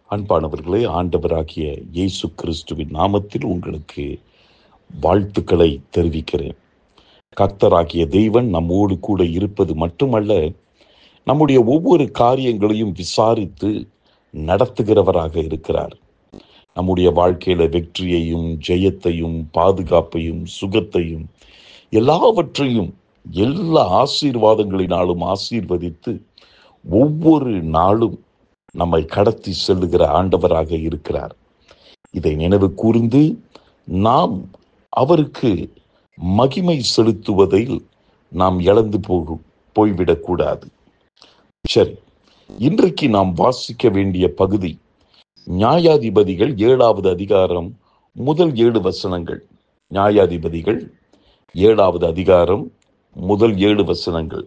அன்பானவர்களே ஆண்டவராகிய இயேசு கிறிஸ்துவின் நாமத்தில் உங்களுக்கு வாழ்த்துக்களை தெரிவிக்கிறேன் கர்த்தராகிய தெய்வன் நம்மோடு கூட இருப்பது மட்டுமல்ல நம்முடைய ஒவ்வொரு காரியங்களையும் விசாரித்து நடத்துகிறவராக இருக்கிறார் நம்முடைய வாழ்க்கையில வெற்றியையும் ஜெயத்தையும் பாதுகாப்பையும் சுகத்தையும் எல்லாவற்றையும் எல்லா ஆசீர்வாதங்களினாலும் ஆசீர்வதித்து ஒவ்வொரு நாளும் நம்மை கடத்தி செல்லுகிற ஆண்டவராக இருக்கிறார் இதை நினைவு கூர்ந்து நாம் அவருக்கு மகிமை செலுத்துவதில் நாம் இழந்து போகும் போய்விடக்கூடாது சரி இன்றைக்கு நாம் வாசிக்க வேண்டிய பகுதி நியாயாதிபதிகள் ஏழாவது அதிகாரம் முதல் ஏழு வசனங்கள் நியாயாதிபதிகள் ஏழாவது அதிகாரம் முதல் ஏழு வசனங்கள்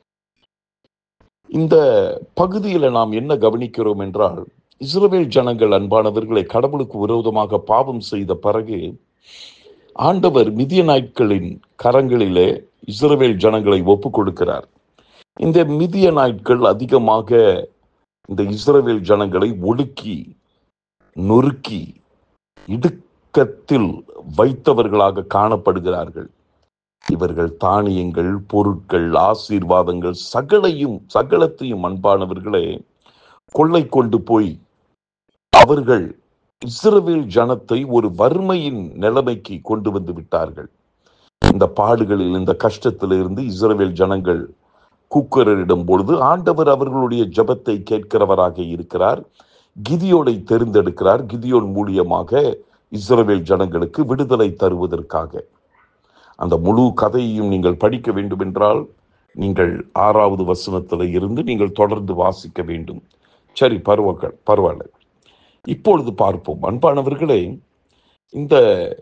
இந்த பகுதியில் நாம் என்ன கவனிக்கிறோம் என்றால் இஸ்ரவேல் ஜனங்கள் அன்பானவர்களை கடவுளுக்கு விரோதமாக பாவம் செய்த பிறகு ஆண்டவர் மிதிய நாட்களின் கரங்களிலே இஸ்ரவேல் ஜனங்களை ஒப்பு கொடுக்கிறார் இந்த மிதிய நாட்கள் அதிகமாக இந்த இஸ்ரவேல் ஜனங்களை ஒடுக்கி நொறுக்கி இடுக்கத்தில் வைத்தவர்களாக காணப்படுகிறார்கள் இவர்கள் தானியங்கள் பொருட்கள் ஆசீர்வாதங்கள் சகலையும் சகலத்தையும் அன்பானவர்களே கொள்ளை கொண்டு போய் அவர்கள் இஸ்ரவேல் ஜனத்தை ஒரு வறுமையின் நிலைமைக்கு கொண்டு வந்து விட்டார்கள் இந்த பாடுகளில் இந்த கஷ்டத்திலிருந்து இஸ்ரவேல் ஜனங்கள் கூக்குரரிடும் பொழுது ஆண்டவர் அவர்களுடைய ஜபத்தை கேட்கிறவராக இருக்கிறார் கிதியோனை தெரிந்தெடுக்கிறார் கிதியோன் மூலியமாக இஸ்ரவேல் ஜனங்களுக்கு விடுதலை தருவதற்காக அந்த முழு கதையையும் நீங்கள் படிக்க வேண்டும் என்றால் நீங்கள் ஆறாவது வசனத்தில் இருந்து நீங்கள் தொடர்ந்து வாசிக்க வேண்டும் சரி பருவங்கள் பரவாயில்ல இப்பொழுது பார்ப்போம் அன்பானவர்களே இந்த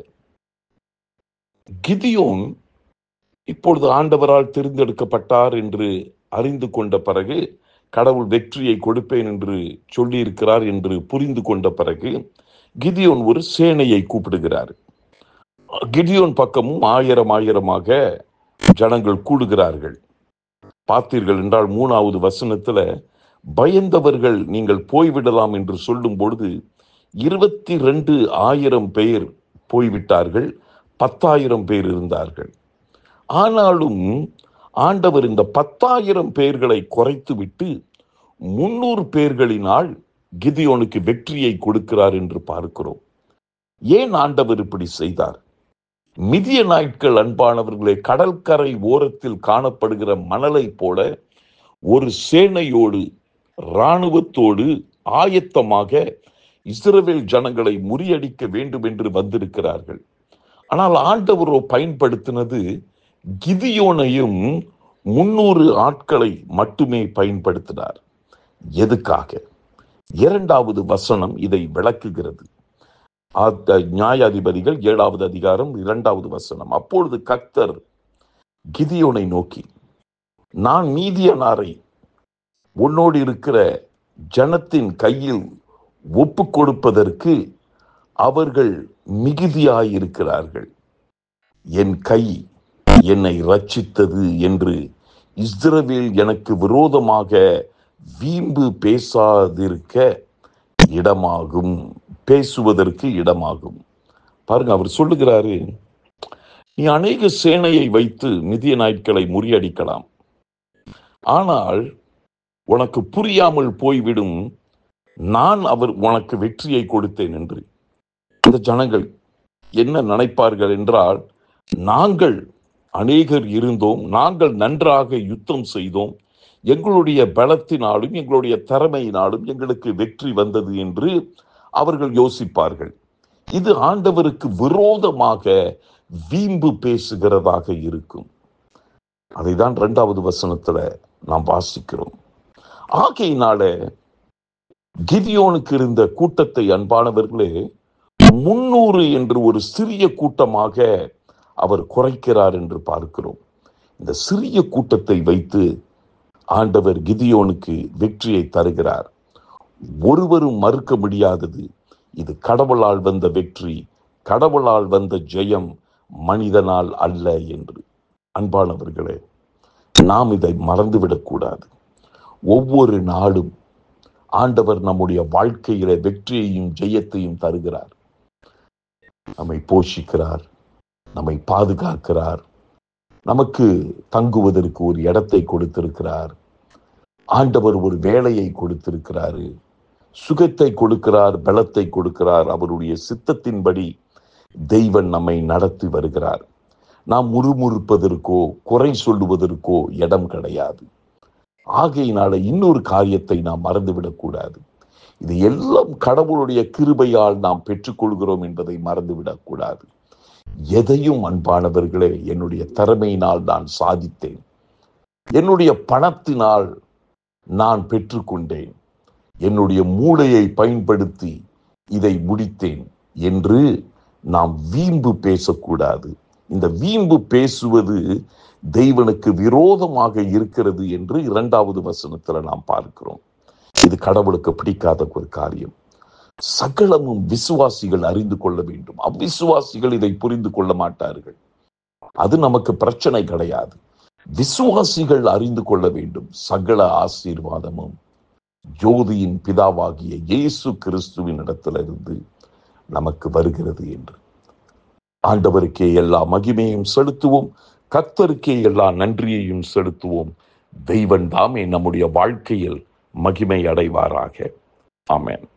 கிதியோன் இப்பொழுது ஆண்டவரால் தெரிந்தெடுக்கப்பட்டார் என்று அறிந்து கொண்ட பிறகு கடவுள் வெற்றியை கொடுப்பேன் என்று சொல்லியிருக்கிறார் என்று புரிந்து கொண்ட பிறகு கிதியோன் ஒரு சேனையை கூப்பிடுகிறார் கிதியோன் பக்கமும் ஆயிரம் ஆயிரமாக ஜனங்கள் கூடுகிறார்கள் பார்த்தீர்கள் என்றால் மூணாவது வசனத்துல பயந்தவர்கள் நீங்கள் போய்விடலாம் என்று சொல்லும் பொழுது இருபத்தி ரெண்டு ஆயிரம் பேர் போய்விட்டார்கள் பத்தாயிரம் பேர் இருந்தார்கள் ஆனாலும் ஆண்டவர் இந்த பத்தாயிரம் பேர்களை குறைத்து விட்டு முன்னூறு பேர்களினால் கிதியோனுக்கு வெற்றியை கொடுக்கிறார் என்று பார்க்கிறோம் ஏன் ஆண்டவர் இப்படி செய்தார் மிதிய நாட்கள் அன்பானவர்களே கடற்கரை ஓரத்தில் காணப்படுகிற மணலை போல ஒரு சேனையோடு இராணுவத்தோடு ஆயத்தமாக இஸ்ரவேல் ஜனங்களை முறியடிக்க வேண்டும் என்று வந்திருக்கிறார்கள் ஆனால் ஆண்டவரோ பயன்படுத்தினது கிதியோனையும் முன்னூறு ஆட்களை மட்டுமே பயன்படுத்தினார் எதுக்காக இரண்டாவது வசனம் இதை விளக்குகிறது அந்த நியாயாதிபதிகள் ஏழாவது அதிகாரம் இரண்டாவது வசனம் அப்பொழுது கர்த்தர் கிதியோனை நோக்கி நான் மீதியனாரை உன்னோடு இருக்கிற ஜனத்தின் கையில் ஒப்பு கொடுப்பதற்கு அவர்கள் மிகுதியாயிருக்கிறார்கள் என் கை என்னை ரட்சித்தது என்று இஸ்ரவேல் எனக்கு விரோதமாக வீம்பு பேசாதிருக்க இடமாகும் பேசுவதற்கு இடமாகும் பாருங்க அவர் சொல்லுகிறாரு நீ அநேக சேனையை வைத்து மிதிய நாட்களை முறியடிக்கலாம் ஆனால் உனக்கு புரியாமல் போய்விடும் நான் அவர் உனக்கு வெற்றியை கொடுத்தேன் என்று இந்த ஜனங்கள் என்ன நினைப்பார்கள் என்றால் நாங்கள் அநேகர் இருந்தோம் நாங்கள் நன்றாக யுத்தம் செய்தோம் எங்களுடைய பலத்தினாலும் எங்களுடைய திறமையினாலும் எங்களுக்கு வெற்றி வந்தது என்று அவர்கள் யோசிப்பார்கள் இது ஆண்டவருக்கு விரோதமாக வீம்பு பேசுகிறதாக இருக்கும் அதைதான் இரண்டாவது வசனத்துல நாம் வாசிக்கிறோம் ஆகையினால கிதியோனுக்கு இருந்த கூட்டத்தை அன்பானவர்களே முன்னூறு என்று ஒரு சிறிய கூட்டமாக அவர் குறைக்கிறார் என்று பார்க்கிறோம் இந்த சிறிய கூட்டத்தை வைத்து ஆண்டவர் கிதியோனுக்கு வெற்றியை தருகிறார் ஒருவரும் மறுக்க முடியாதது இது கடவுளால் வந்த வெற்றி கடவுளால் வந்த ஜெயம் மனிதனால் அல்ல என்று அன்பானவர்களே நாம் இதை மறந்துவிடக்கூடாது ஒவ்வொரு நாளும் ஆண்டவர் நம்முடைய வாழ்க்கையில வெற்றியையும் ஜெயத்தையும் தருகிறார் நம்மை போஷிக்கிறார் நம்மை பாதுகாக்கிறார் நமக்கு தங்குவதற்கு ஒரு இடத்தை கொடுத்திருக்கிறார் ஆண்டவர் ஒரு வேலையை கொடுத்திருக்கிறாரு சுகத்தை கொடுக்கிறார் பலத்தை கொடுக்கிறார் அவருடைய சித்தத்தின்படி தெய்வன் நம்மை நடத்தி வருகிறார் நாம் முறுமுறுப்பதற்கோ குறை சொல்லுவதற்கோ இடம் கிடையாது ஆகையினால இன்னொரு காரியத்தை நாம் மறந்துவிடக் கூடாது இது எல்லாம் கடவுளுடைய கிருபையால் நாம் பெற்றுக்கொள்கிறோம் என்பதை மறந்துவிடக் கூடாது எதையும் அன்பானவர்களே என்னுடைய திறமையினால் நான் சாதித்தேன் என்னுடைய பணத்தினால் நான் பெற்றுக்கொண்டேன் என்னுடைய மூளையை பயன்படுத்தி இதை முடித்தேன் என்று நாம் வீம்பு பேசக்கூடாது இந்த வீம்பு பேசுவது தெய்வனுக்கு விரோதமாக இருக்கிறது என்று இரண்டாவது வசனத்துல நாம் பார்க்கிறோம் இது கடவுளுக்கு பிடிக்காத ஒரு காரியம் சகலமும் விசுவாசிகள் அறிந்து கொள்ள வேண்டும் அவ்விசுவாசிகள் இதை புரிந்து கொள்ள மாட்டார்கள் அது நமக்கு பிரச்சனை கிடையாது விசுவாசிகள் அறிந்து கொள்ள வேண்டும் சகல ஆசீர்வாதமும் ஜோதியின் பிதாவாகிய இயேசு கிறிஸ்துவின் இடத்திலிருந்து நமக்கு வருகிறது என்று ஆண்டவருக்கே எல்லா மகிமையும் செலுத்துவோம் கத்தருக்கே எல்லா நன்றியையும் செலுத்துவோம் தெய்வன் தாமே நம்முடைய வாழ்க்கையில் மகிமை அடைவாராக ஆமென்